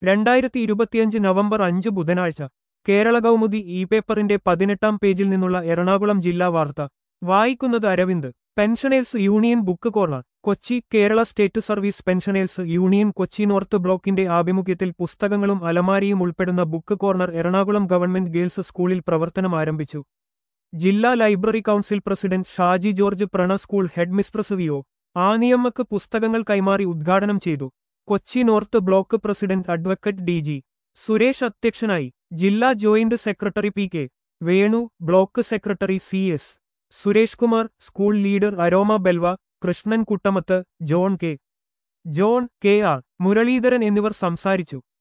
രണ്ടായിരത്തി ഇരുപത്തിയഞ്ച് നവംബർ അഞ്ച് ബുധനാഴ്ച കേരള കൗമുദി ഇ പേപ്പറിന്റെ പതിനെട്ടാം പേജിൽ നിന്നുള്ള എറണാകുളം ജില്ലാ വാർത്ത വായിക്കുന്നത് Aravind pensioners union book corner Kochi Kerala state service pensioners union Kochi north ബ്ലോക്കിന്റെ ആഭിമുഖ്യത്തിൽ പുസ്തകങ്ങളും അലമാരിയും ഉൾപ്പെടുന്ന book corner Ernakulam government girls സ്കൂളിൽ പ്രവർത്തനം ആരംഭിച്ചു ജില്ലാ library council president Shaji George പ്രണ school head mistress V O ആനിയമ്മക്ക് പുസ്തകങ്ങൾ കൈമാറി ഉദ്ഘാടനം ചെയ്തു Kochi north block president advocate D G Suresh അധ്യക്ഷനായി ജില്ലാ joint secretary P K Venu block secretary C S Suresh Kumar school leader aroma ബെൽവ Krishnan Kuttamath John K John K R Muraleedharan എന്നിവർ സംസാരിച്ചു